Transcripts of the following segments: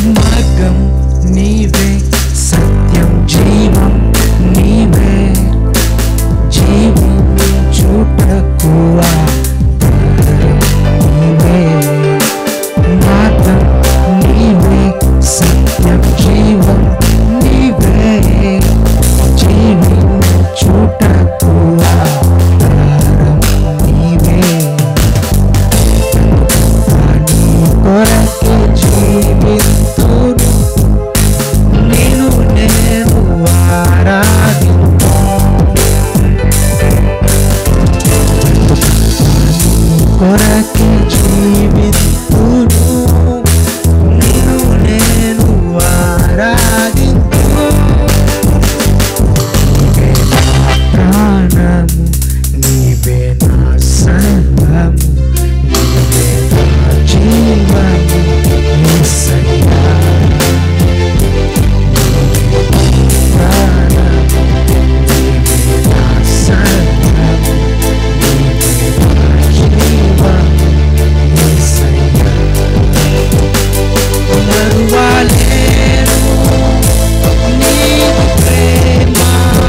మార్గం నీవే సత్యం జీవం నీవే జీవం చూటకు ఆధారం నీవే మార్గం నీవే సత్యం జీవం నీవే జీవం చూటకు ఆధారం నీవే నీ కొరకే జీవితును నేను నేను ఆరాధింపు కొరకే జీవితును నేను నేను ఆరాధింపు నీవే నా ప్రాణము నీవే నా సర్వము నీవే నా జీవము యేసయ్యా నీవే నా ప్రాణము నీవే నా సర్వము నీవే నా జీవము యేసయ్యా మరువలేను నీవు ప్రేమ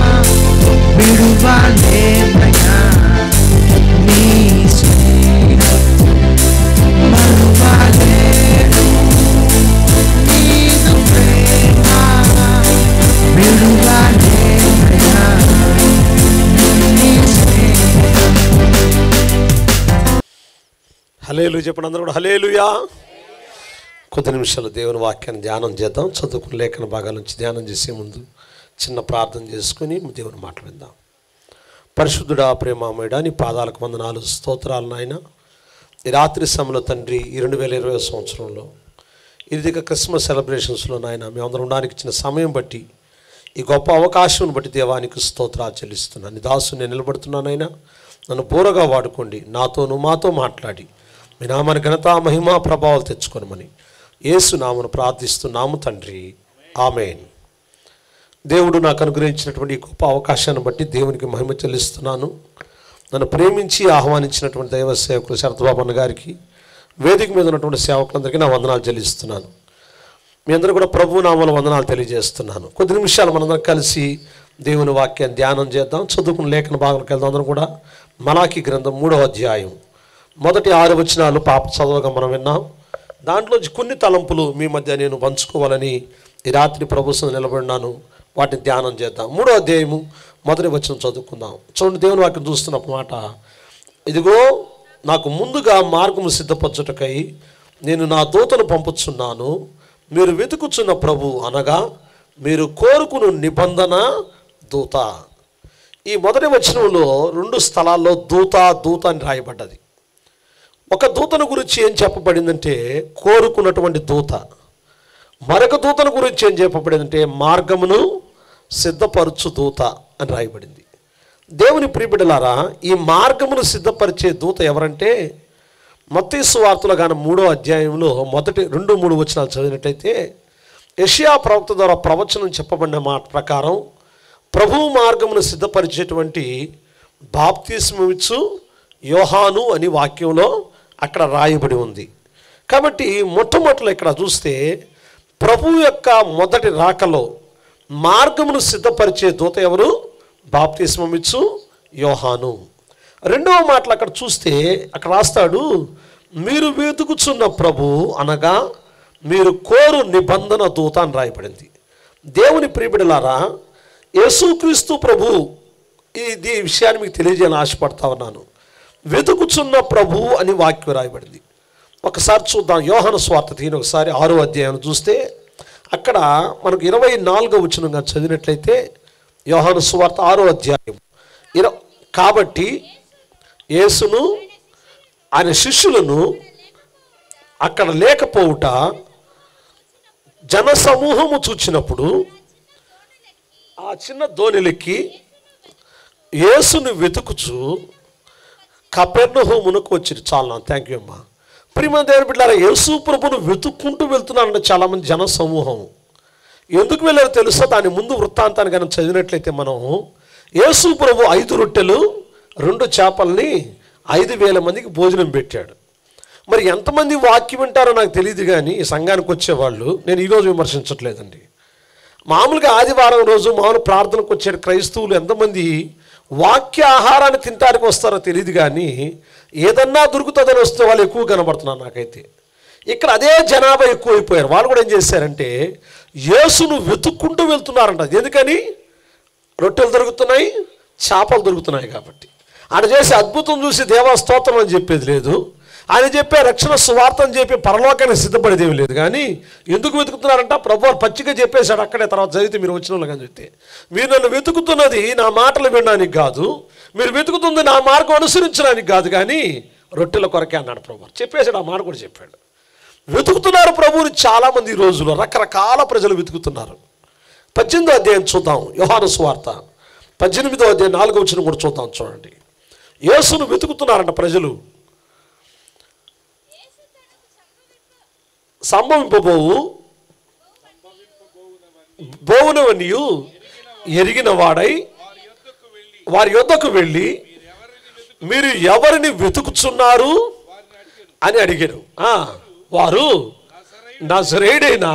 విడువలేనయా నీ స్నేహం మరువలేను నీవు ప్రేమ విడువలేనయా నీ స్నేహం హలేలు చెప్పండి అందరూ కూడా హలేలుయా కొద్ది నిమిషాలు దేవుని వాక్యాన్ని ధ్యానం చేద్దాం చదువుకున్న లేఖన భాగాల నుంచి ధ్యానం చేసే ముందు చిన్న ప్రార్థన చేసుకుని దేవుని మాట విందాం పరిశుద్ధుడా ప్రేమామయుడా నీ పాదాలకు వందనాలు స్తోత్రాలు నాయన ఈ రాత్రి సమయంలో తండ్రి ఈ రెండు వేల ఇరవై సంవత్సరంలో ఇది క్రిస్మస్ సెలబ్రేషన్స్లో నాయన మేమందరం ఉండడానికి ఇచ్చిన సమయం బట్టి ఈ గొప్ప అవకాశం బట్టి దేవానికి స్తోత్రాలు చెల్లిస్తున్నాను నీ దాసు నేను నిలబడుతున్నానైనా నన్ను పూరగా వాడుకోండి నాతోను మాతో మాట్లాడి మీ నామాన్ని ఘనత మహిమా ప్రభావాలు తెచ్చుకొనమని యేసు నామను ప్రార్థిస్తున్నాము తండ్రి ఆమెన్ దేవుడు నాకు అనుగ్రహించినటువంటి ఈ గొప్ప అవకాశాన్ని బట్టి దేవునికి మహిమ చెల్లిస్తున్నాను నన్ను ప్రేమించి ఆహ్వానించినటువంటి దైవ సేవకులు శరత్బాబు అన్న గారికి వేదిక మీద ఉన్నటువంటి సేవకులందరికీ నా వందనాలు చెల్లిస్తున్నాను మీ అందరూ కూడా ప్రభు నామల వందనాలు తెలియజేస్తున్నాను కొద్ది నిమిషాలు మనందరం కలిసి దేవుని వాక్యాన్ని ధ్యానం చేద్దాం చదువుకున్న లేఖన భాగంలోకి వెళ్దాం అందరం కూడా మలాకి గ్రంథం మూడవ అధ్యాయం మొదటి ఆరు వచనాలు పాప చదవగా మనం విన్నాం దాంట్లో కొన్ని తలంపులు మీ మధ్య నేను పంచుకోవాలని ఈ రాత్రి ప్రభుత్వం నిలబడినాను వాటిని ధ్యానం చేద్దాం మూడో అధ్యాయము మొదటి వచనం చదువుకుందాం చూడండి దేవుని వాక్యం చూస్తున్నప్పుడు మాట ఇదిగో నాకు ముందుగా మార్గము సిద్ధపరచుటకై నేను నా దూతను పంపుచున్నాను మీరు వెతుకుచున్న ప్రభు అనగా మీరు కోరుకును నిబంధన దూత ఈ మొదటి వచనంలో రెండు స్థలాల్లో దూత దూత అని రాయబడ్డది ఒక దూతను గురించి ఏం చెప్పబడిందంటే కోరుకున్నటువంటి దూత మరొక దూతను గురించి ఏం చెప్పబడిందంటే మార్గమును సిద్ధపరచు దూత అని రాయబడింది దేవుని ప్రియబిడలారా ఈ మార్గమును సిద్ధపరిచే దూత ఎవరంటే మత్తీసు వార్తలు గాన మూడో అధ్యాయంలో మొదటి రెండు మూడు వచనాలు చదివినట్టయితే యషియా ప్రవక్త ద్వారా ప్రవచనం చెప్పబడిన మాట ప్రకారం ప్రభు మార్గమును సిద్ధపరిచేటువంటి బాప్తిస్మమిచ్చు యోహాను అని వాక్యంలో అక్కడ రాయబడి ఉంది కాబట్టి మొట్టమొదటిలో ఇక్కడ చూస్తే ప్రభు యొక్క మొదటి రాకలో మార్గమును సిద్ధపరిచే దూత ఎవరు బాప్తిస్మమిచ్చు యోహాను రెండవ మాటలు అక్కడ చూస్తే అక్కడ రాస్తాడు మీరు వెతుకుచున్న ప్రభు అనగా మీరు కోరు నిబంధన దూత అని రాయబడింది దేవుని ప్రియబిడలారా యేసుక్రీస్తు ప్రభు ఇది ఈ విషయాన్ని మీకు తెలియజేయాలని ఆశపడతా ఉన్నాను వెతుకుచున్న ప్రభు అని వాక్యం రాయబడింది ఒకసారి చూద్దాం యోహన స్వార్థ దీని ఒకసారి ఆరో అధ్యాయం చూస్తే అక్కడ మనకు ఇరవై నాలుగో వచనంగా చదివినట్లయితే యోహాను స్వార్థ ఆరో అధ్యాయం ఇర కాబట్టి యేసును ఆయన శిష్యులను అక్కడ లేకపోవుట జన సమూహము చూచినప్పుడు ఆ చిన్న దోణిలెక్కి యేసుని వెతుకుచు కపెర్ణహోమునకు వచ్చింది చాలా థ్యాంక్ యూ అమ్మా ప్రియమైన దేవుని బిడ్డారా యేసు ప్రభును వెతుక్కుంటూ వెళ్తున్నారంటే చాలామంది జన సమూహం ఎందుకు వెళ్ళారో తెలుసా దాని ముందు వృత్తాంతాన్ని కనుక చదివినట్లయితే మనం యేసు ప్రభు ఐదు రొట్టెలు రెండు చేపల్ని ఐదు వేల మందికి భోజనం పెట్టాడు మరి ఎంతమంది వాక్యం వింటారో నాకు తెలియదు కానీ ఈ సంఘానికి వచ్చేవాళ్ళు నేను ఈరోజు విమర్శించట్లేదండి మామూలుగా ఆదివారం రోజు మామూలు ప్రార్థనకు వచ్చే క్రైస్తవులు ఎంతమంది వాక్య ఆహారాన్ని తింటానికి వస్తారో తెలియదు కానీ ఏదన్నా దొరుకుతుందని వస్తే వాళ్ళు ఎక్కువ కనబడుతున్నారు నాకైతే ఇక్కడ అదే జనాభా ఎక్కువైపోయారు వాళ్ళు కూడా ఏం చేశారంటే యేసును వెతుక్కుంటూ వెళ్తున్నారంట ఎందుకని రొట్టెలు దొరుకుతున్నాయి చేపలు దొరుకుతున్నాయి కాబట్టి ఆయన చేసే అద్భుతం చూసి దేవా స్తోత్రం అని చెప్పేది లేదు ఆయన చెప్పే రక్షణ సువార్త అని చెప్పి పరలోకానికి సిద్ధపడేది ఏమి లేదు కానీ ఎందుకు వెతుకుతున్నారంట ప్రభు వారు పచ్చిగా చెప్పేశాడు అక్కడే తర్వాత చదివితే మీరు వచ్చిన వాళ్ళు కానీ చెప్తే మీరు నన్ను వెతుకుతున్నది నా మాటలు వినడానికి కాదు మీరు వెతుకుతుంది నా మార్గం అనుసరించడానికి కాదు కానీ రొట్టెల కొరకే అన్నాడు ప్రభు చెప్పేశాడు ఆ మాట కూడా చెప్పాడు వెతుకుతున్నారు ప్రభువుని చాలామంది ఈ రోజుల్లో రకరకాల ప్రజలు వెతుకుతున్నారు పద్దెనిమిదో అధ్యాయం చూద్దాం యోహాను సువార్త పద్దెనిమిదో అధ్యాయం నాలుగో వచ్చిన కూడా చూద్దాం చూడండి యేసును వెతుకుతున్నారంట ప్రజలు సంభవింపబోవు బోవునవనియు ఎరిగిన వాడై వారి యొద్దకు వెళ్ళి మీరు ఎవరిని వెతుకుచున్నారు అని అడిగారు ఆ, వారు నజరేడైనా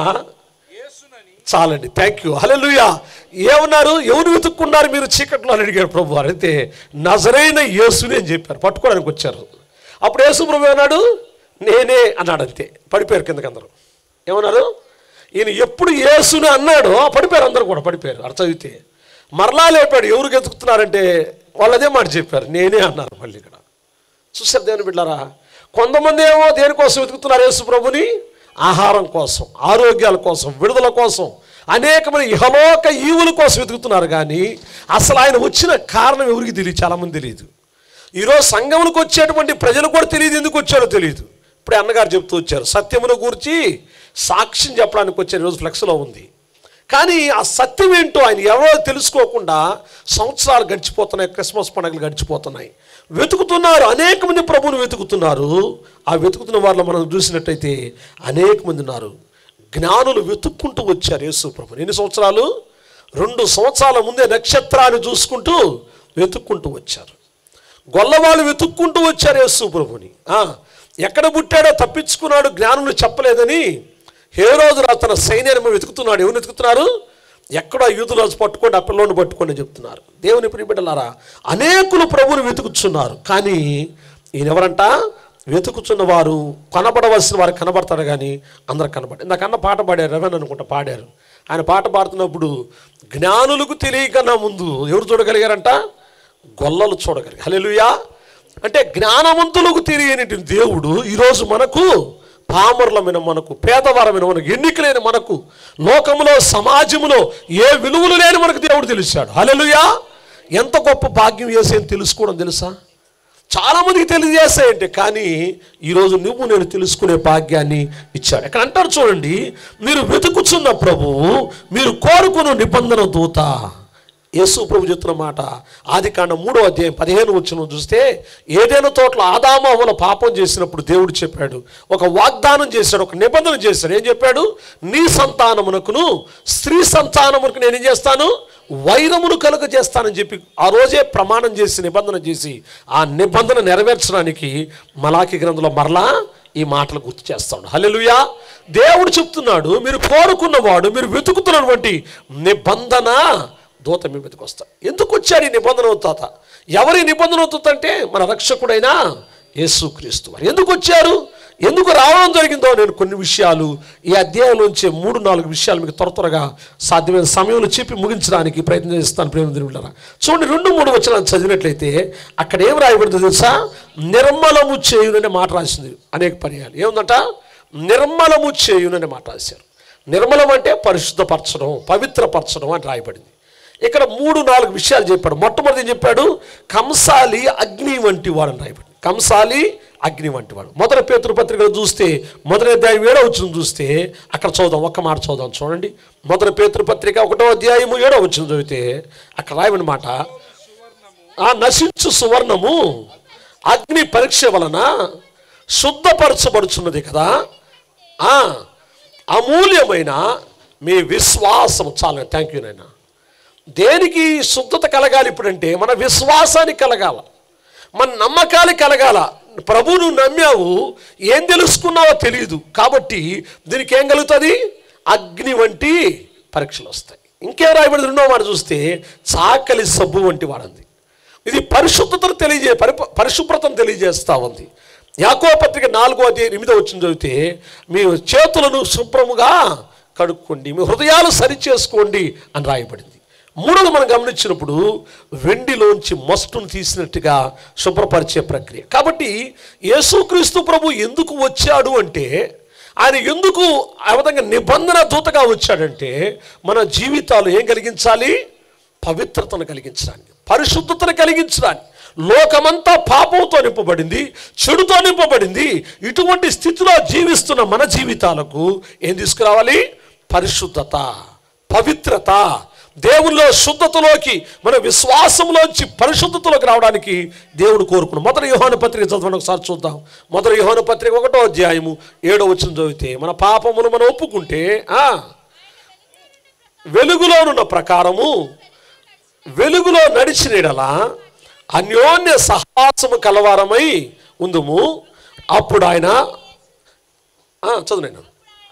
చాలండి థ్యాంక్ యూ హల్లెలూయా ఏమన్నారు ఎవరు వెతుక్కున్నారు మీరు చీకట్లో అని అడిగారు ప్రభు వారు అయితే నజరైన యేసుని అని చెప్పారు పట్టుకోవడానికి వచ్చారు అప్పుడు యేసు ప్రభు ఏమన్నాడు నేనే అన్నాడు అంతే పడిపోయారు కిందకి అందరూ ఏమన్నారు ఈయన ఎప్పుడు యేసుని అన్నాడో పడిపోయారు అందరూ కూడా పడిపోయారు అర్థ చదివితే మరలా లేపాడు ఎవరు వెతుకుతున్నారంటే వాళ్ళు అదే మాట చెప్పారు నేనే అన్నారు మళ్ళీ ఇక్కడ చూసారు దేవుని బిడ్డారా కొంతమంది ఏమో దేనికోసం వెతుకుతున్నారు యేసు ప్రభుని ఆహారం కోసం ఆరోగ్యాల కోసం విడుదల కోసం అనేకమైన ఇహలోక ఈవుల కోసం వెతుకుతున్నారు కానీ అసలు ఆయన వచ్చిన కారణం ఎవరికి తెలియదు చాలామంది తెలియదు ఈరోజు సంఘములకు వచ్చేటువంటి ప్రజలు కూడా తెలియదు ఎందుకు వచ్చారో తెలియదు ఇప్పుడే అన్నగారు చెప్తూ వచ్చారు సత్యమును గురించి సాక్ష్యం చెప్పడానికి వచ్చే రోజు ఫ్లెక్స్లో ఉంది కానీ ఆ సత్యం ఏంటో ఆయన ఎవరో తెలుసుకోకుండా సంవత్సరాలు గడిచిపోతున్నాయి క్రిస్మస్ పండుగలు గడిచిపోతున్నాయి వెతుకుతున్నారు అనేక మంది ప్రభువును వెతుకుతున్నారు ఆ వెతుకుతున్న వారిలో మనం చూసినట్టయితే అనేక మంది ఉన్నారు జ్ఞానులు వెతుక్కుంటూ వచ్చారు యేసు ప్రభుని ఎన్ని సంవత్సరాలు రెండు సంవత్సరాల ముందే నక్షత్రాన్ని చూసుకుంటూ వెతుక్కుంటూ వచ్చారు గొల్లవాళ్ళు వెతుక్కుంటూ వచ్చారు యేసు ప్రభుని ఆ, ఎక్కడ పుట్టాడో తప్పించుకున్నాడు జ్ఞానులు చెప్పలేదని హేరోజు రాజు తన సైన్యాన్ని వెతుకుతున్నాడు ఎవరు వెతుకుతున్నారు ఎక్కడో యూదు రాజు పట్టుకోండి ఆ పిల్లోని పట్టుకోండి అని చెప్తున్నారు దేవుని ప్రియబిడ్డలారా అనేకులు ప్రభువుని వెతుకుతున్నారు కానీ ఈయన ఎవరంట వెతుకుతున్న వారు కనబడవలసిన వారు కనబడతారు కానీ అందరు కనబడి ఇందాకన్నా పాట పాడారు రవన్ అనుకుంటా పాడారు ఆయన పాట పాడుతున్నప్పుడు జ్ఞానులకు తెలియకన్నా ముందు ఎవరు చూడగలిగారంట గొల్లలు చూడగలిగారు హల్లెలూయా అంటే జ్ఞానవంతులకు తెలియని దేవుడు ఈరోజు మనకు పామరులమైన మనకు పేదవారమైన మనకు ఎన్నికలేని మనకు లోకములో సమాజములో ఏ విలువలు లేని మనకు దేవుడు తెలిసాడు హల్లెలూయా ఎంత గొప్ప భాగ్యం వేసేని తెలుసుకోవడం తెలుసా చాలా మందికి తెలియజేస్తాయంటే కానీ ఈరోజు నువ్వు నేను తెలుసుకునే భాగ్యాన్ని ఇచ్చాడు ఇక్కడ అంటారు చూడండి మీరు వెతుకుచున్న ప్రభువు మీరు కోరుకున్న నిబంధన దూత యేసు ప్రభు చెప్తున్న మాట ఆది కాండ మూడో అధ్యాయం పదిహేను వచ్చిన చూస్తే ఏదైనా తోటలో ఆదాము అవ్వల పాపం చేసినప్పుడు దేవుడు చెప్పాడు ఒక వాగ్దానం చేశాడు ఒక నిబంధన చేశాడు ఏం చెప్పాడు నీ సంతానమునకును స్త్రీ సంతానమునకు నేను ఏం చేస్తాను వైరమును కలుగ చేస్తానని చెప్పి ఆ రోజే ప్రమాణం చేసి నిబంధన చేసి ఆ నిబంధన నెరవేర్చడానికి మలాకి గ్రంథంలో మరలా ఈ మాటలు గుర్తు చేస్తాడు హల్లెలూయా దేవుడు చెప్తున్నాడు మీరు కోరుకున్నవాడు మీరు వెతుకుతున్నటువంటి నిబంధన దూత మీ మీదకి వస్తాడు ఎందుకు వచ్చాడు ఈ నిబంధన దూత ఎవరి నిబంధన దూత అంటే మన రక్షకుడైన యేసుక్రీస్తు వారు ఎందుకు వచ్చారు ఎందుకు రావడం జరిగిందో నేను కొన్ని విషయాలు ఈ అధ్యాయంలోంచే మూడు నాలుగు విషయాలు మీకు త్వర త్వరగా సాధ్యమైన సమయంలో చెప్పి ముగించడానికి ప్రయత్నం చేస్తాను ప్రేమ దేవుళ్ళారా చూడండి రెండు మూడు వచ్చిన చదివినట్లయితే అక్కడ ఏం రాయబడిందో తెలుసా నిర్మలము చేయుననే మాట రాసింది అనేక పర్యాలు ఏముందంట నిర్మలము చేయుననే మాట రాశారు నిర్మలం అంటే పరిశుద్ధపరచడం పవిత్రపరచడం అని రాయబడింది ఇక్కడ మూడు నాలుగు విషయాలు చెప్పాడు మొట్టమొదటి ఏం చెప్పాడు కంసాలి అగ్ని వంటి వాడు అని రాయబడింది కంసాలి అగ్ని వంటి వాడు మొదటి పేతృ పత్రికలు చూస్తే మొదటి అధ్యాయం ఏడో వచ్చిన చూస్తే అక్కడ చదుదాం ఒక్క మాట చదుదాం చూడండి మొదటి పేతృ పత్రిక ఒకటో అధ్యాయము ఏడో వచ్చిన చదివితే అక్కడ రాయబడిన మాట ఆ నశించు సువర్ణము అగ్ని పరీక్ష వలన శుద్ధపరచబడుచున్నది కదా ఆ అమూల్యమైన మీ విశ్వాసం చాలా థ్యాంక్ యూ నాయన దేనికి శుద్ధత కలగాలి ఇప్పుడంటే మన విశ్వాసానికి కలగాల మన నమ్మకాలు కలగాల ప్రభువును నమ్మావు ఏం తెలుసుకున్నావో తెలియదు కాబట్టి దీనికి ఏం కలుగుతుంది అగ్ని వంటి పరీక్షలు వస్తాయి ఇంకేం రాయబడి రెండో మాట చూస్తే చాకలి సబ్బు వంటి వాడంది ఇది పరిశుద్ధతను తెలియజే పరి పరిశుభ్రతను తెలియజేస్తూ ఉంది యాకో పత్రిక నాలుగో అధ్యాయం ఎనిమిదో వచ్చిన చదివితే మీ చేతులను శుభ్రముగా కడుక్కోండి మీ హృదయాలు సరిచేసుకోండి అని రాయబడింది మూడోది మనం గమనించినప్పుడు వెండిలోంచి మస్టును తీసినట్టుగా శుభ్రపరిచే ప్రక్రియ కాబట్టి యేసుక్రీస్తు ప్రభు ఎందుకు వచ్చాడు అంటే ఆయన ఎందుకు ఆ విధంగా నిబంధన దూతగా వచ్చాడంటే మన జీవితాలు ఏం కలిగించాలి పవిత్రతను కలిగించడానికి పరిశుద్ధతను కలిగించడానికి లోకమంతా పాపంతో నింపబడింది చెడుతో నింపబడింది ఇటువంటి స్థితిలో జీవిస్తున్న మన జీవితాలకు ఏం తీసుకురావాలి పరిశుద్ధత పవిత్రత దేవునిలో శుద్ధతలోకి మన విశ్వాసంలోంచి పరిశుద్ధతలోకి రావడానికి దేవుడు కోరుకున్నాడు మొదటి యోహాను పత్రిక చదవండి ఒకసారి చూద్దాం మొదటి యోహాను పత్రిక ఒకటో అధ్యాయము ఏడో వచ్చిన చదివితే మన పాపమును మనం ఒప్పుకుంటే ఆ, వెలుగులోనున్న ప్రకారము వెలుగులో నడిచిన ఎడల అన్యోన్య సహాసము కలవారమై ఉందుము అప్పుడు ఆయన ఆ, చదువు నేను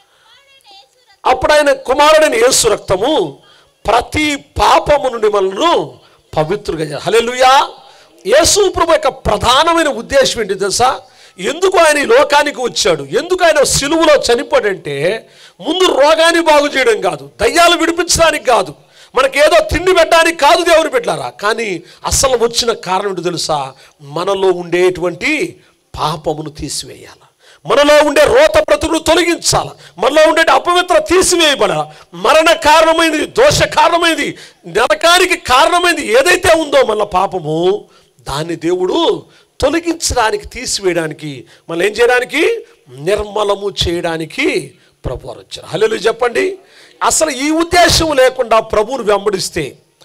అప్పుడు ఆయన కుమారుడైన యేసు రక్తము ప్రతి పాపము నుండి మనల్ని పవిత్రుగా చేయాలి హల్లెలూయా యేసు ప్రభు యొక్క ప్రధానమైన ఉద్దేశం ఏంటి తెలుసా ఎందుకు ఆయన ఈ లోకానికి వచ్చాడు ఎందుకు ఆయన సిలువలో చనిపోడంటే ముందు రోగాన్ని బాగు చేయడం కాదు దయ్యాలు విడిపించడానికి కాదు మనకేదో తిండి పెట్టడానికి కాదు దేవుని పెట్టారా కానీ అసలు వచ్చిన కారణం ఏంటో తెలుసా మనలో ఉండేటువంటి పాపమును తీసివేయాలి మనలో ఉండే రోత ప్రతులు తొలగించాలి మనలో ఉండే అపవిత్ర తీసివేయబడాలి మరణ కారణమైనది దోష కారణమైనది నరకానికి కారణమైనది ఏదైతే ఉందో మన పాపము దాన్ని దేవుడు తొలగించడానికి తీసివేయడానికి మళ్ళీ ఏం చేయడానికి నిర్మలము చేయడానికి ప్రభు వారు వచ్చారు హల్లెలు చెప్పండి అసలు ఈ ఉద్దేశం లేకుండా ప్రభువును వెంబడిస్తే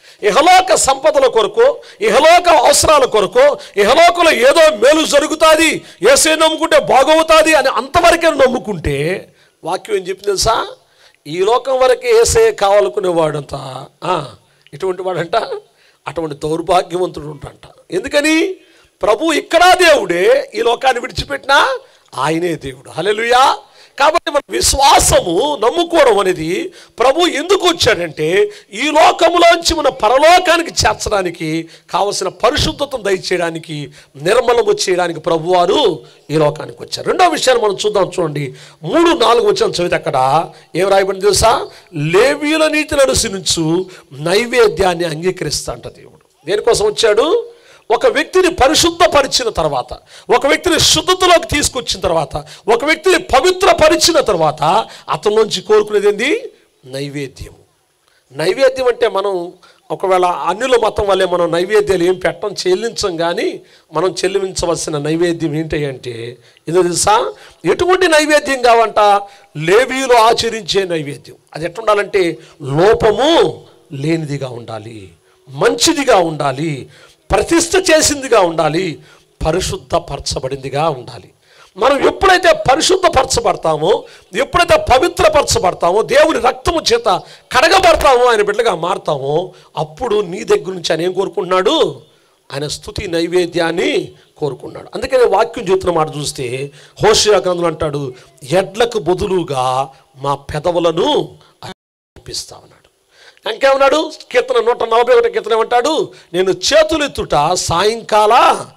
ఇహలోక సంపదల కొరకు ఇహలోక అవసరాల కొరకు ఇహలోకంలో ఏదో మేలు జరుగుతుంది ఏసే నమ్ముకుంటే బాగవుతుంది అని అంతవరకే నమ్ముకుంటే వాక్యం ఏం చెప్పింది తెలుసా ఈ లోకం వరకే ఏసే కావాలనుకునేవాడంట ఆ, ఇటువంటి వాడంట అటువంటి దౌర్భాగ్యవంతుడు ఉంటాడంట ఎందుకని ప్రభు ఇక్కడ దేవుడే ఈ లోకాన్ని విడిచిపెట్టినా ఆయనే దేవుడు హల్లెలూయా కాబట్టి మన విశ్వాసము నమ్ముకోవడం అనేది ప్రభు ఎందుకు వచ్చాడంటే ఈ లోకములోంచి మన పరలోకానికి చేర్చడానికి కావలసిన పరిశుద్ధతను దయచేయడానికి నిర్మలము చేయడానికి ప్రభువారు ఈ లోకానికి వచ్చారు రెండో విషయాన్ని మనం చూద్దాం చూడండి మూడు నాలుగు వచ్చిన చదివితే అక్కడ ఏం రాయబడింది తెలుసా లేవీల నీతిని అనుసరించు నైవేద్యాన్ని అంగీకరిస్తా అంట దేవుడు దేనికోసం వచ్చాడు ఒక వ్యక్తిని పరిశుద్ధపరిచిన తర్వాత ఒక వ్యక్తిని శుద్ధతలోకి తీసుకొచ్చిన తర్వాత ఒక వ్యక్తిని పవిత్రపరిచిన తర్వాత అతనిలోంచి కోరుకునేది ఏంది నైవేద్యము నైవేద్యం అంటే మనం ఒకవేళ అన్యుల మతం వల్లే మనం నైవేద్యాలు ఏం పెట్టం చెల్లించం కానీ మనం చెల్లించవలసిన నైవేద్యం ఏంటి అంటే ఇది తెలుసా ఎటువంటి నైవేద్యం కావంట లేవీలో ఆచరించే నైవేద్యం అది ఎట్లా ఉండాలంటే లోపము లేనిదిగా ఉండాలి మంచిదిగా ఉండాలి ప్రతిష్ఠ చేసిందిగా ఉండాలి పరిశుద్ధపరచబడిందిగా ఉండాలి మనం ఎప్పుడైతే పరిశుద్ధపరచబడతామో ఎప్పుడైతే పవిత్రపరచబడతామో దేవుని రక్తము చేత కడగబడతామో ఆయన బిడ్డగా మారుతామో అప్పుడు నీ దగ్గర నుంచి ఆయన ఏం కోరుకుంటున్నాడు ఆయన స్థుతి నైవేద్యాన్ని కోరుకున్నాడు అందుకని వాక్యం చెప్తున్న మాట చూస్తే హోషియా గ్రంథంలో అంటాడు ఎడ్లకు బదులుగా మా పెదవులను అర్పిస్తా ఉన్నాడు ఇంకేమన్నాడు కీర్తన నూట నలభై ఒకటి కీర్తన ఏమంటాడు నేను చేతులెత్తుట సాయంకాల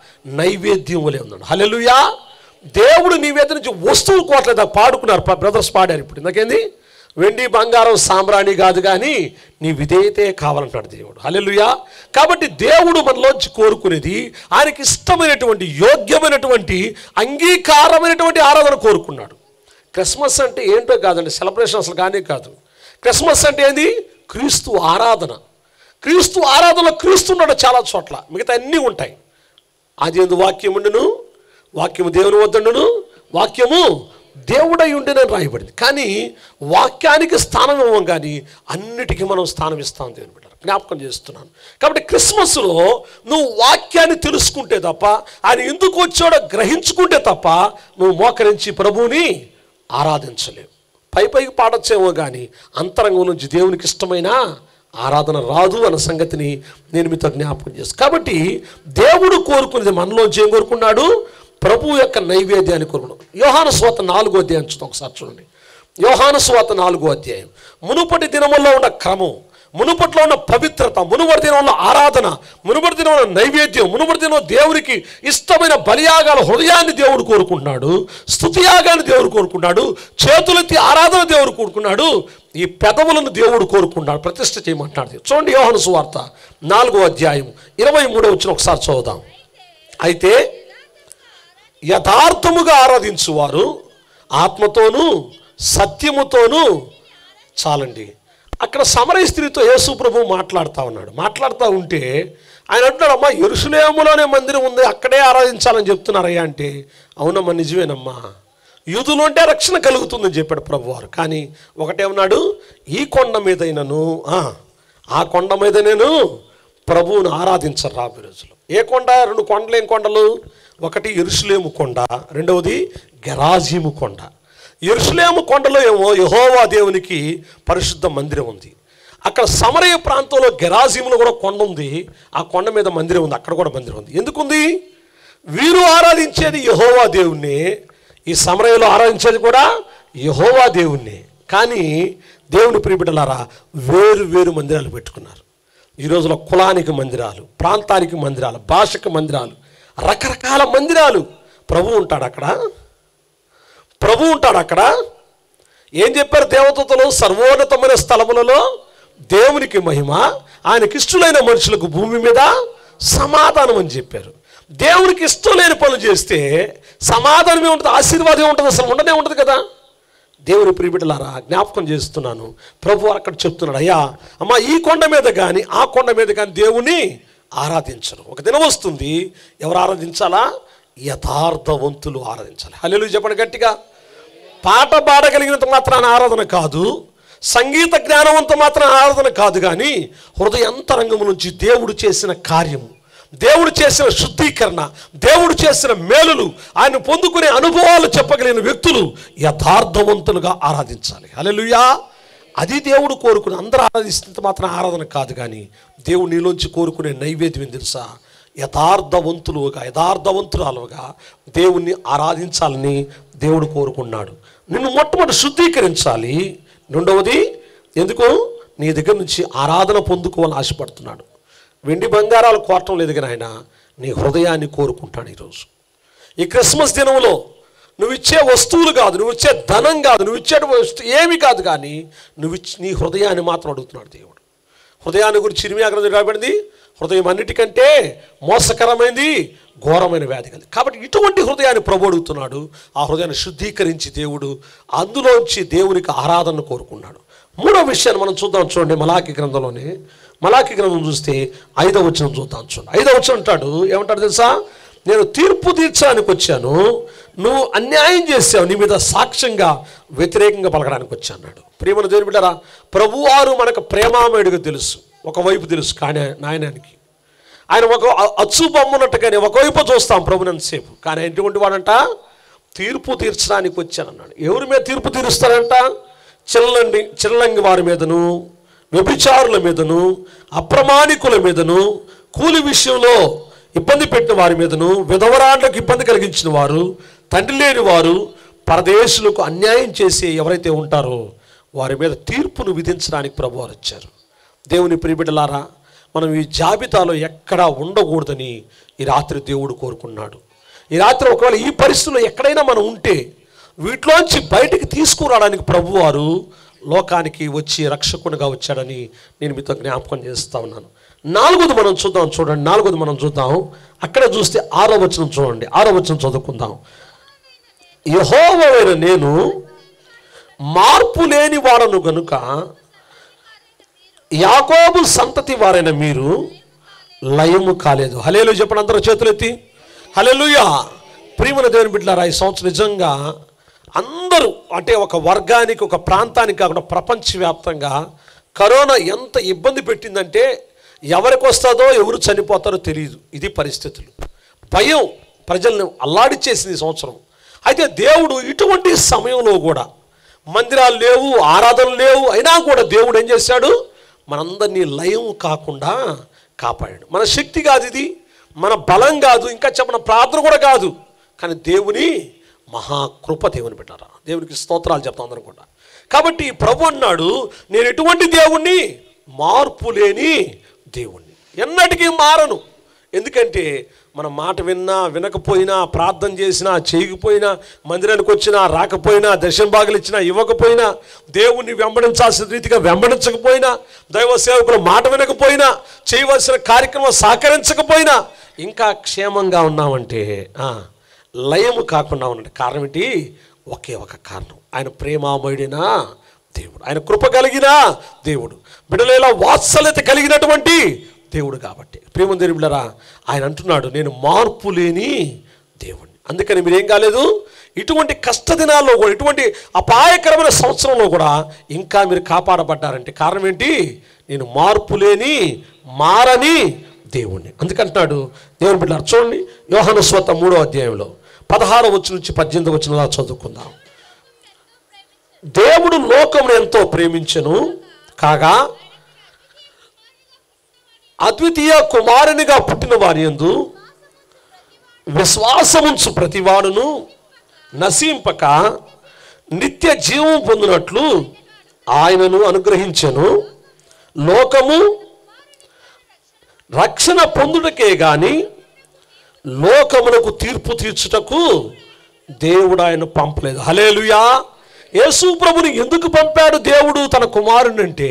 నైవేద్యం వలె ఉన్నాడు హల్లెలూయా దేవుడు నీ మీద నుంచి వస్తువులు కోట్లేదు పాడుకున్నారు బ్రదర్స్ పాడారు ఇప్పుడు ఇందాకేంది వెండి బంగారం సాంబ్రాణి కాదు కానీ నీ విధేయతే కావాలంటాడు దేవుడు హల్లెలూయా కాబట్టి దేవుడు మనలోంచి కోరుకునేది ఆయనకి ఇష్టమైనటువంటి యోగ్యమైనటువంటి అంగీకారమైనటువంటి ఆరాధన కోరుకున్నాడు క్రిస్మస్ అంటే ఏంటో కాదండి సెలబ్రేషన్ అసలు కానీ కాదు క్రిస్మస్ అంటే ఏంది క్రీస్తు ఆరాధన క్రీస్తు ఆరాధనలో క్రీస్తు ఉన్నాడు చాలా చోట్ల మిగతా అన్నీ ఉంటాయి అది ఎందు వాక్యం ఉండును వాక్యము దేవుని వద్దండును వాక్యము దేవుడై ఉండేనని రాయబడింది కానీ వాక్యానికి స్థానం ఇవ్వం కానీ అన్నిటికీ మనం స్థానం ఇస్తాం దేవుని బిడ్డ జ్ఞాపకం చేస్తున్నాను కాబట్టి క్రిస్మస్లో నువ్వు వాక్యాన్ని తెలుసుకుంటే తప్ప ఆయన ఎందుకు వచ్చాడో గ్రహించుకుంటే తప్ప నువ్వు మోకరించి ప్రభువుని ఆరాధించలేవు పై పైకి పాడొచ్చేమో కానీ అంతరంగం నుంచి దేవునికి ఇష్టమైన ఆరాధన రాదు అన్న సంగతిని నేను మీతో జ్ఞాపకం చేస్తాను కాబట్టి దేవుడు కోరుకునేది మనలోంచి ఏం కోరుకున్నాడు ప్రభు యొక్క నైవేద్యాన్ని కోరుకున్నాం యోహాను స్వాత నాలుగో అధ్యాయం చూద్దాం ఒకసారి చూడండి యోహాను స్వాత నాలుగో అధ్యాయం మునుపటి దినముల్లో ఉన్న క్రమం మునుపట్లో ఉన్న పవిత్రత మునుపటి దినంలో ఆరాధన మునుపటి దినంలో నైవేద్యం మునుపటి దినం దేవునికి ఇష్టమైన బలియాగాల హృదయాన్ని దేవుడు కోరుకుంటున్నాడు స్థుతియాగాన్ని దేవుడు కోరుకున్నాడు చేతులెత్తి ఆరాధన దేవుడు కోరుకున్నాడు ఈ పెదవులను దేవుడు కోరుకున్నాడు ప్రతిష్ఠ చేయమంటున్నాడు చూడండి యోహాను సువార్త నాలుగో అధ్యాయం ఇరవై మూడో వచ్చిన ఒకసారి చదువుదాం అయితే యథార్థముగా ఆరాధించువారు ఆత్మతోనూ సత్యముతోనూ చాలండి అక్కడ సమరయ స్త్రీతో యేసు ప్రభు మాట్లాడుతూ ఉన్నాడు మాట్లాడుతూ ఉంటే ఆయన అంటున్నాడు అమ్మా ఎరుసలేములోనే మందిరం ఉంది అక్కడే ఆరాధించాలని చెప్తున్నారయ్యా అంటే అవునమ్మా నిజమేనమ్మా యూదులు అంటే రక్షణ కలుగుతుందని చెప్పాడు ప్రభువారు కానీ ఒకటేమన్నాడు ఈ కొండ మీదైనను ఆ, ఆ కొండ మీద నేను ప్రభువును ఆరాధించరు రాబోయే రోజులు ఏ కొండ రెండు కొండలు ఏం కొండలు ఒకటి ఎరుసలేము కొండ రెండవది గెరాజీము కొండ ఎరుసలేము కొండలో ఏమో యహోవా దేవునికి పరిశుద్ధ మందిరం ఉంది అక్కడ సమరయ ప్రాంతంలో గెరాజీములో కూడా కొండ ఉంది ఆ కొండ మీద మందిరం ఉంది అక్కడ కూడా మందిరం ఉంది ఎందుకుంది వీరు ఆరాధించేది యహోవా దేవుణ్ణి ఈ సమరయంలో ఆరాధించేది కూడా యహోవా దేవుణ్ణి కానీ దేవుని ప్రియబిడ్డలారా వేరు వేరు మందిరాలు పెట్టుకున్నారు ఈ రోజులో కులానికి మందిరాలు ప్రాంతానికి మందిరాలు భాషకు మందిరాలు రకరకాల మందిరాలు ప్రభు ఉంటాడు అక్కడ ప్రభు ఉంటాడు అక్కడ ఏం చెప్పారు దేవతలు సర్వోన్నతమైన స్థలములలో దేవునికి మహిమ ఆయనకి ఇష్టలైన మనుషులకు భూమి మీద సమాధానం అని చెప్పారు దేవునికి ఇష్టం లేని పనులు చేస్తే సమాధానమే ఉంటుంది ఆశీర్వాదం ఉంటుంది అసలు ఉండనే ఉంటుంది కదా దేవుని ప్రియబిడ్డలారా జ్ఞాపకం చేస్తున్నాను ప్రభు అక్కడ చెప్తున్నాడు అయ్యా అమ్మ ఈ కొండ మీద కానీ ఆ కొండ మీద కానీ దేవుని ఆరాధించరు ఒక దినం వస్తుంది ఎవరు ఆరాధించాలా యథార్థవంతులు ఆరాధించాలి హల్లెలూయా చెప్పండి గట్టిగా పాట పాడగలిగినంత మాత్రాన ఆరాధన కాదు సంగీత జ్ఞానవంత మాత్రం ఆరాధన కాదు కానీ హృదయంతరంగం నుంచి దేవుడు చేసిన కార్యము దేవుడు చేసిన శుద్ధీకరణ దేవుడు చేసిన మేలులు ఆయన పొందుకునే అనుభవాలు చెప్పగలిగిన వ్యక్తులు యథార్థవంతులుగా ఆరాధించాలి హల్లెలూయా అది దేవుడు కోరుకుని అందరూ ఆరాధిస్తున్నంత మాత్రం ఆరాధన కాదు కానీ దేవుడు నీలోంచి కోరుకునే నైవేద్యం ఏం తెలుసా యథార్థవంతులుగా యథార్థవంతురాలుగా దేవుణ్ణి ఆరాధించాలని దేవుడు కోరుకున్నాడు నిన్ను మొట్టమొదటి శుద్ధీకరించాలి రెండవది ఎందుకు నీ దగ్గర నుంచి ఆరాధన పొందుకోవాలని ఆశపడుతున్నాడు వెండి బంగారాలు కోరటం లేదు కానీ ఆయన నీ హృదయాన్ని కోరుకుంటాడు ఈరోజు ఈ క్రిస్మస్ దినంలో నువ్వు ఇచ్చే వస్తువులు కాదు నువ్వు ఇచ్చే ధనం కాదు నువ్వు ఇచ్చే వస్తు ఏమి కాదు కానీ నువ్వు ఇచ్చి నీ హృదయాన్ని మాత్రం అడుగుతున్నాడు దేవుడు హృదయాన్ని గురించి ఇరిమియా గ్రంథం రాబడింది హృదయం అన్నిటికంటే మోసకరమైనది ఘోరమైన వ్యాధి కలిగి కాబట్టి ఇటువంటి హృదయాన్ని ప్రభు అడుగుతున్నాడు ఆ హృదయాన్ని శుద్ధీకరించి దేవుడు అందులోంచి దేవునికి ఆరాధన కోరుకున్నాడు మూడో విషయాన్ని మనం చూద్దాం చూడండి మలాకి గ్రంథంలోనే మలాకి గ్రంథం చూస్తే ఐదవ వచనం చూద్దాం చూడండి ఐదవ వచనం అంటాడు ఏమంటాడు తెలుసా నేను తీర్పు తీర్చడానికి వచ్చాను నువ్వు అన్యాయం చేసావు నీ మీద సాక్ష్యంగా వ్యతిరేకంగా పలకడానికి వచ్చా అన్నాడు ప్రేమను దేవుని బిడ్డారా ప్రభువారు మనకు ప్రేమామయుడిగా తెలుసు ఒకవైపు తెలుసు కానీ నాయనానికి ఆయన ఒక అ- అచ్చు బొమ్మన్నట్టుగానే ఒకవైపు చూస్తాం ప్రభునంతసేపు కానీ ఆయన ఎటువంటి వాడంట తీర్పు తీర్చడానికి వచ్చానన్నాడు ఎవరి మీద తీర్పు తీరుస్తారంట చిల్లండి చిల్లంగి వారి మీదను వ్యభిచారుల మీదను అప్రమాణికుల మీదను కూలి విషయంలో ఇబ్బంది పెట్టిన వారి మీదను విధవరాళ్లకు ఇబ్బంది కలిగించిన వారు తండ్రి లేని వారు పరదేశులకు అన్యాయం చేసి ఎవరైతే ఉంటారో వారి మీద తీర్పును విధించడానికి ప్రభువారు వచ్చారు దేవుని ప్రియబిడ్డలారా మనం ఈ జాబితాలో ఎక్కడా ఉండకూడదని ఈ రాత్రి దేవుడు కోరుకున్నాడు ఈ రాత్రి ఒకవేళ ఈ పరిస్థితుల్లో ఎక్కడైనా మనం ఉంటే వీటిలోంచి బయటికి తీసుకురావడానికి ప్రభువారు లోకానికి వచ్చి రక్షకునిగా వచ్చాడని నేను మీతో జ్ఞాపకం చేస్తా ఉన్నాను నాలుగోది మనం చూద్దాం చూడండి నాలుగోది మనం చూద్దాం అక్కడ చూస్తే ఆరో వచనం చూడండి ఆరో వచనం చదువుకుందాం యహోవైన నేను మార్పు లేని వాడను గనుక యాకోబు సంతతి వారైన మీరు లయము కాలేదు హలేలు చెప్పండి అందరూ చేతులెత్తి హలెలుయా ప్రియమైన దేవుని బిడ్డలారా ఈ సంవత్సరం నిజంగా అందరూ అంటే ఒక వర్గానికి ఒక ప్రాంతానికి కాకుండా ప్రపంచవ్యాప్తంగా కరోనా ఎంత ఇబ్బంది పెట్టిందంటే ఎవరికి వస్తుందో ఎవరు చనిపోతారో తెలియదు ఇది పరిస్థితులు భయం ప్రజల్ని అల్లాడిచ్చేసింది ఈ సంవత్సరం అయితే దేవుడు ఇటువంటి సమయంలో కూడా మందిరాలు లేవు ఆరాధనలు లేవు అయినా కూడా దేవుడు ఏం చేశాడు మనందరినీ లయం కాకుండా కాపాడాడు మన శక్తి కాదు ఇది మన బలం కాదు ఇంకా చెప్పిన ప్రార్థన కూడా కాదు కానీ దేవుని మహాకృప దేవుని పెట్టారా దేవునికి స్తోత్రాలు చెప్తాం అందరం కూడా కాబట్టి ప్రభు అన్నాడు నేను ఎటువంటి దేవుణ్ణి మార్పు లేని దేవుణ్ణి ఎన్నటికీ మారను ఎందుకంటే మన మాట విన్నా వినకపోయినా ప్రార్థన చేసినా చేయకపోయినా మందిరానికి వచ్చినా రాకపోయినా దర్శన భాగాలు ఇచ్చినా ఇవ్వకపోయినా దేవుణ్ణి వెంబడించాల్సిన రీతిగా వెంబడించకపోయినా దైవ సేవకులు మాట వినకపోయినా చేయవలసిన కార్యక్రమం సహకరించకపోయినా ఇంకా క్షేమంగా ఉన్నామంటే ఆ, లయము కాకుండా ఉండండి కారణం ఏంటి ఒకే ఒక కారణం ఆయన ప్రేమామయుడైన దేవుడు ఆయన కృప కలిగిన దేవుడు బిడలేలా వాత్సల్యత కలిగినటువంటి దేవుడు కాబట్టి ప్రేమ దేవుడులరా ఆయన అంటున్నాడు నేను మార్పు లేని దేవుడిని అందుకని మీరేం కాలేదు ఇటువంటి కష్ట దినాల్లో కూడా ఇటువంటి అపాయకరమైన సంవత్సరంలో కూడా ఇంకా మీరు కాపాడబడ్డారంటే కారణం ఏంటి నేను మార్పు లేని మారని దేవుణ్ణి అందుకంటున్నాడు దేవుని బిడ్డ చూడండి యోహాను స్వత మూడో అధ్యాయంలో పదహారు వచ్చి నుంచి పద్దెనిమిది వచ్చిన చదువుకుందాం దేవుడు లోకమును ఎంతో ప్రేమించెను కాగా అద్వితీయ కుమారునిగా పుట్టిన వారి యందు విశ్వాసముంచు ప్రతివాడును నశింపక నిత్య జీవం పొందినట్లు ఆయనను అనుగ్రహించెను లోకము రక్షణ పొందుటకే గాని లోకమునకు తీర్పు తీర్చుటకు దేవుడు ఆయన పంపలేదు హలేలుయా యేసు ప్రభుని ఎందుకు పంపాడు దేవుడు తన కుమారుని అంటే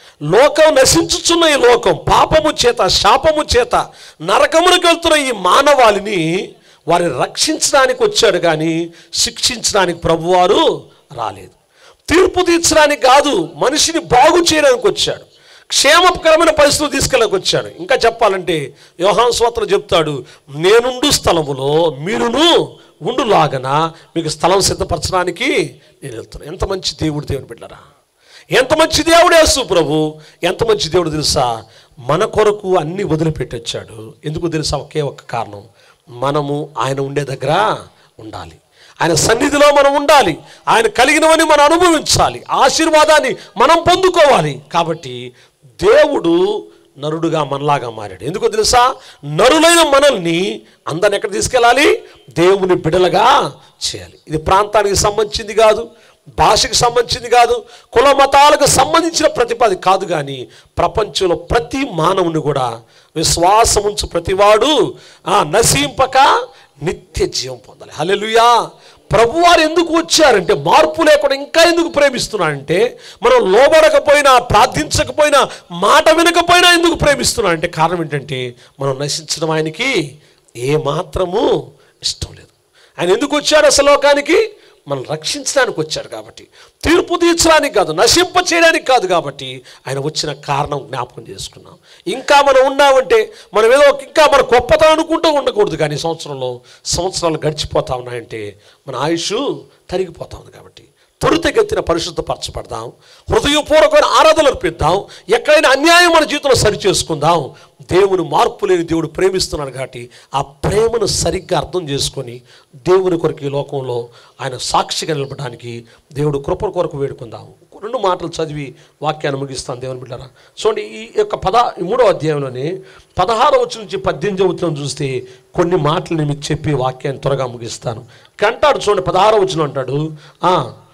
లోకం నశించుచున్న ఈ లోకం పాపము చేత శాపము చేత నరకమునికి వెళ్తున్న ఈ మానవాళిని వారిని రక్షించడానికి వచ్చాడు కానీ శిక్షించడానికి ప్రభువారు రాలేదు తీర్పు తీర్చడానికి కాదు మనిషిని బాగు చేయడానికి వచ్చాడు క్షేమకరమైన పరిస్థితులు తీసుకెళ్ళకి వచ్చాడు ఇంకా చెప్పాలంటే యోహాన్ స్వాతలు చెప్తాడు నేనుండు స్థలములో మీరును ఉండులాగన మీకు స్థలం సిద్ధపరచడానికి నేను వెళ్తున్నాను ఎంత మంచి దేవుడు దేవుని బిడ్డరా ఎంత మంచి దేవుడు యేసు ప్రభు ఎంత మంచి దేవుడు తెలుసా మన కొరకు అన్ని వదిలిపెట్టి వచ్చాడు ఎందుకు తెలుసా ఒకే ఒక్క కారణం మనము ఆయన ఉండే దగ్గర ఉండాలి ఆయన సన్నిధిలో మనం ఉండాలి ఆయన కలిగినవని మనం అనుభవించాలి ఆశీర్వాదాన్ని మనం పొందుకోవాలి కాబట్టి దేవుడు నరుడుగా మనలాగా మారాడు ఎందుకో తెలుసా నరులైన మనల్ని అందరిని ఎక్కడ తీసుకెళ్ళాలి దేవుని బిడలగా చేయాలి ఇది ప్రాంతానికి సంబంధించింది కాదు భాషకు సంబంధించింది కాదు కుల మతాలకు సంబంధించిన ప్రతిపాది కాదు కానీ ప్రపంచంలో ప్రతి మానవుని కూడా విశ్వాసముంచు ప్రతివాడు ఆ నశింపక నిత్య జీవం పొందాలి హల్లెలూయా ప్రభువారు ఎందుకు వచ్చారంటే మార్పు లేకుండా ఇంకా ఎందుకు ప్రేమిస్తున్నాడంటే మనం లోబడకపోయినా ప్రార్థించకపోయినా మాట వినకపోయినా ఎందుకు ప్రేమిస్తున్నాడంటే కారణం ఏంటంటే మనం నశించడం ఆయనకి ఏ మాత్రము ఇష్టం లేదు ఆయన ఎందుకు వచ్చాడు అసలు లోకానికి మనం రక్షించడానికి వచ్చాడు కాబట్టి తీర్పు తీర్చడానికి కాదు నశింప చేయడానికి కాదు కాబట్టి ఆయన వచ్చిన కారణం జ్ఞాపకం చేసుకున్నాం ఇంకా మనం ఉన్నామంటే మనం ఏదో ఒక- ఇంకా మన గొప్పతనం అనుకుంటూ ఉండకూడదు కానీ ఈ సంవత్సరంలో సంవత్సరాలు గడిచిపోతా ఉన్నాయంటే మన ఆయుష్ తరిగిపోతా ఉంది కాబట్టి త్వరితగతిన పరిశుద్ధపరచబడదాం హృదయపూర్వకమైన ఆరాధనలు అర్పిద్దాం ఎక్కడైనా అన్యాయం మన జీవితంలో సరి చేసుకుందాం దేవుని మార్పు లేని దేవుడు ప్రేమిస్తున్నాడు కాబట్టి ఆ ప్రేమను సరిగ్గా అర్థం చేసుకొని దేవుని కొరకు ఈ లోకంలో ఆయన సాక్షిగా నిలబడడానికి దేవుడు కృప కొరకు వేడుకుందాం రెండు మాటలు చదివి వాక్యాన్ని ముగిస్తాను దేవుని బిడ్డారా చూడండి ఈ యొక్క పద ఈ మూడో అధ్యాయంలోనే పదహారు వచ్చి నుంచి పద్దెనిమిది వచ్చిన చూస్తే కొన్ని మాటలు నేను మీకు చెప్పి వాక్యాన్ని త్వరగా ముగిస్తాను కంటాడు చూడండి పదహారు వచ్చిన అంటాడు "ఆ,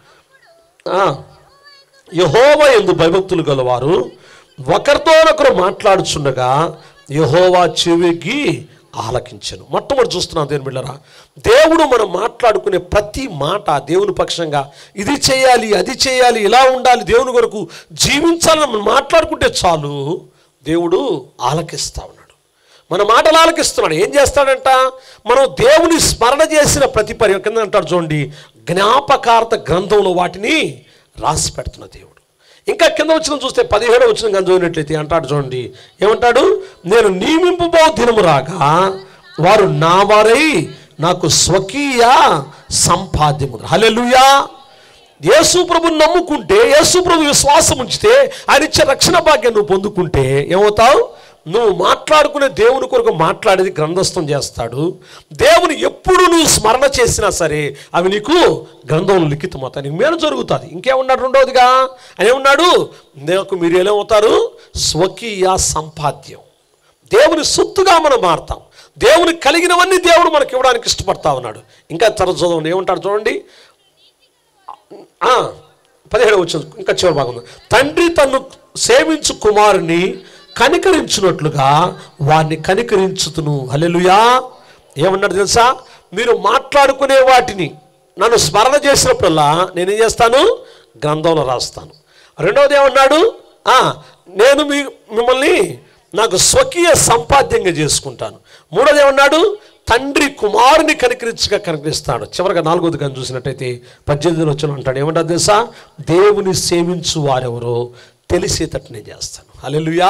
ఆ, యహోవా ఎందు భయభక్తులు గలవారు ఒకరితోనొకరు మాట్లాడుచుండగా యహోవా చెవిగి ఆలకించను మొట్టమొదటి చూస్తున్నాం దేవుని బిళ్ళరా దేవుడు మనం మాట్లాడుకునే ప్రతి మాట దేవుని పక్షంగా ఇది చేయాలి అది చేయాలి ఇలా ఉండాలి దేవుని కొరకు జీవించాలని మనం మాట్లాడుకుంటే చాలు దేవుడు ఆలకిస్తా ఉన్నాడు మన మాటలు ఆలకిస్తున్నాడు ఏం చేస్తాడంట మనం దేవుని స్మరణ చేసిన ప్రతి పరి కింద అంటాడు చూడండి జ్ఞాపకార్థ గ్రంథంలో వాటిని రాసి పెడుతున్న దేవుడు ఇంకా కింద వచ్చిన చూస్తే పదిహేడు వచ్చిన గంజ చదివినట్లయితే అంటాడు చూడండి ఏమంటాడు నేను నియమింపబో దినము రాగా వారు నా వారై నాకు స్వకీయ సంపాద్యము హల్లెలూయా యేసు ప్రభుని నమ్ముకుంటే యేసు ప్రభు విశ్వాసం ఉంచితే ఆయన ఇచ్చే రక్షణ భాగ్యం నువ్వు పొందుకుంటే ఏమవుతావు నువ్వు మాట్లాడుకునే దేవుని కొరకు మాట్లాడేది గ్రంథస్థం చేస్తాడు దేవుని ఎప్పుడు నువ్వు స్మరణ చేసినా సరే అవి నీకు గ్రంథంలో లిఖితమవుతాయి నీకు మేలు జరుగుతుంది ఇంకేమన్నాడు రెండవదిగా ఆయన ఏమన్నాడు నాకు మీరు ఏమవుతారు స్వకీయ సంపాద్యం దేవుని సొత్తుగా మనం మారతాం దేవునికి కలిగినవన్నీ దేవుడు మనకి ఇవ్వడానికి ఇష్టపడతా ఉన్నాడు ఇంకా తర్వాత చదవండి ఏమంటాడు చూడండి ఆ, పదిహేడు వచ్చింది ఇంకా చివరి భాగం ఉంది. తండ్రి తను సేవించు కుమారుని కనికరించినట్లుగా వారిని కనికరించుతును హల్లెలూయా ఏమన్నాడు తెలుసా మీరు మాట్లాడుకునే వాటిని నన్ను స్మరణ చేసినప్పుడల్లా నేనేం చేస్తాను గ్రంథంలో రాస్తాను రెండవది ఏమన్నాడు ఆ, నేను మీ మిమ్మల్ని నాకు స్వకీయ సంపాద్యంగా చేసుకుంటాను మూడోది ఏమన్నాడు తండ్రి కుమారుని కనికరించగా కనికరిస్తాడు చివరిగా నాలుగోది కానీ చూసినట్టయితే పద్దెనిమిదిలో వచ్చిన అంటాడు ఏమంటారు తెలుసా దేవుని సేవించు వారెవరో తెలిసేటట్టు నేను చేస్తాను హల్లెలూయా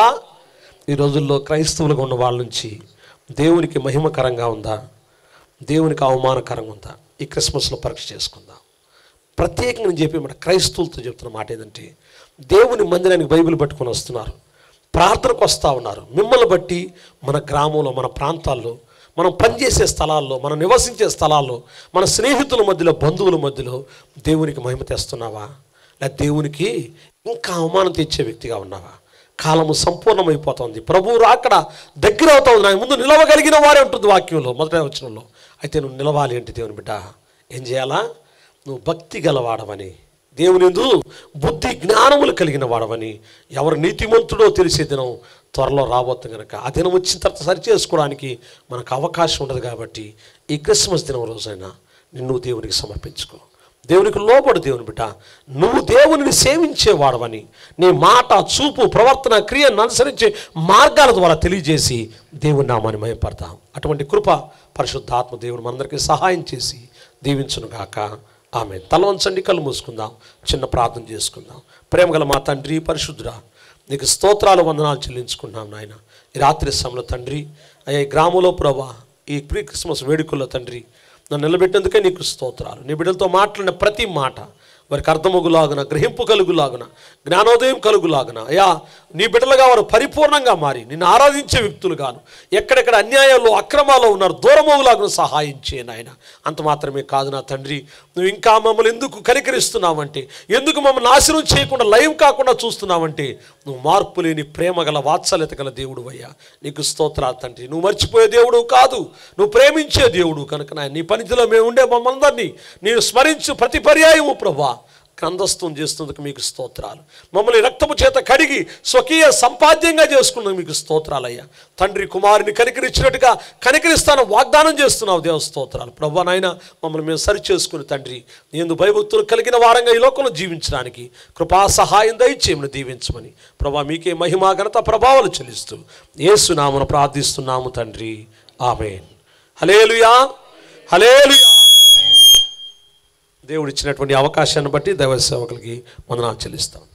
ఈ రోజుల్లో క్రైస్తవులుగా ఉన్న వాళ్ళ నుంచి దేవునికి మహిమకరంగా ఉందా దేవునికి అవమానకరంగా ఉందా ఈ క్రిస్మస్లో పరీక్ష చేసుకుందాం ప్రత్యేకంగా నేను చెప్పి మాట క్రైస్తవులతో చెప్తున్న మాట ఏంటంటే దేవుని మందిరానికి బైబిల్ పట్టుకొని వస్తున్నారు ప్రార్థనకు వస్తూ ఉన్నారు మిమ్మల్ని బట్టి మన గ్రామంలో మన ప్రాంతాల్లో మనం పనిచేసే స్థలాల్లో మనం నివసించే స్థలాల్లో మన స్నేహితుల మధ్యలో బంధువుల మధ్యలో దేవునికి మహిమ తెస్తున్నావా లేదా దేవునికి ఇంకా అవమానం తెచ్చే వ్యక్తిగా ఉన్నావా కాలము సంపూర్ణమైపోతుంది ప్రభువు రాకడ దగ్గర అవుతుంది నాకు ముందు నిలవగలిగిన వారే ఉంటుంది వాక్యంలో మొదట వచనంలో అయితే నువ్వు నిలవాలి అంటే దేవుని బిడ్డ ఏం చేయాలా నువ్వు భక్తి గలవాడవని దేవుని యందు బుద్ధి జ్ఞానములు కలిగిన వాడవని ఎవరు నీతిమంతుడో తెలిసే దినం త్వరలో రాబోతుంది కనుక ఆ దినం వచ్చిన తర్వాత సరి చేసుకోవడానికి మనకు అవకాశం ఉండదు కాబట్టి ఈ క్రిస్మస్ దినం రోజైనా నిన్ను దేవునికి సమర్పించుకో దేవునికి లోబడు దేవుని బిడ్డ నువ్వు దేవునిని సేవించేవాడవని నీ మాట చూపు ప్రవర్తన క్రియను అనుసరించే మార్గాల ద్వారా తెలియజేసి దేవుని నామాన్ని మయపడతాం అటువంటి కృప పరిశుద్ధాత్మ దేవుడు మనందరికీ సహాయం చేసి దీవించును గాక ఆమె తల వంచండి కళ్ళు మూసుకుందాం చిన్న ప్రార్థన చేసుకుందాం ప్రేమగల మా తండ్రి పరిశుద్ధుడా నీకు స్తోత్రాలు వందనాలు చెల్లించుకుంటున్నాం నాయన ఈ రాత్రి సమయంలో తండ్రి అయ్యా ఈ గ్రామంలో ప్రభా ఈ ప్రీ క్రిస్మస్ వేడుకల్లో తండ్రి నన్ను నిలబెట్టేందుకే నీకు స్తోత్రాలు నీ బిడ్డలతో మాట్లాడిన ప్రతి మాట వారికి అర్థమగులాగున గ్రహింపు కలుగులాగున జ్ఞానోదయం కలుగులాగున అయ్యా నీ బిడ్డలుగా వారు పరిపూర్ణంగా మారి నిన్ను ఆరాధించే వ్యక్తులుగాను ఎక్కడెక్కడ అన్యాయాల్లో అక్రమాల్లో ఉన్నారు దూరమోగులాగున సహాయం చేయను ఆయన అంత మాత్రమే కాదు నా తండ్రి నువ్వు ఇంకా మమ్మల్ని ఎందుకు కనికరిస్తున్నావంటే ఎందుకు మమ్మల్ని నాశనం చేయకుండా లైవ్ కాకుండా చూస్తున్నావంటే నువ్వు మార్పు లేని ప్రేమ గల వాత్సల్యత గల దేవుడు అయ్యా నీకు స్తోత్రా తండ్రి నువ్వు మర్చిపోయే దేవుడు కాదు నువ్వు ప్రేమించే దేవుడు కనుక నాయన నీ పనిధిలో మేము ఉండే మమ్మల్ని నేను స్మరించు ప్రతి పర్యాయము ప్రభా గ్రంథస్థం చేస్తున్నందుకు మీకు స్తోత్రాలు మమ్మల్ని రక్తము చేత కడిగి స్వకీయ సంపాద్యంగా చేసుకున్నందుకు మీకు స్తోత్రాలయ్యా తండ్రి కుమారుని కనికరించినట్టుగా కనికరిస్తాను వాగ్దానం చేస్తున్నావు దేవ స్తోత్రాలు ప్రభా నాయన మమ్మల్ని మేము సరి చేసుకుని తండ్రి నేను భయభక్తులు కలిగిన వారంగా ఈ లోకంలో జీవించడానికి కృపా సహాయం దయచేయమని దీవించమని ప్రభా మీకే మహిమా ఘనత ప్రభావాలు చెల్లిస్తూ ఏసునామను ప్రార్థిస్తున్నాము తండ్రి ఆమెన్ హలేలుయా హలేలుయా దేవుడు ఇచ్చినటువంటి అవకాశాన్ని బట్టి దైవ సేవకులకి వందనాలు చెల్లిస్తాం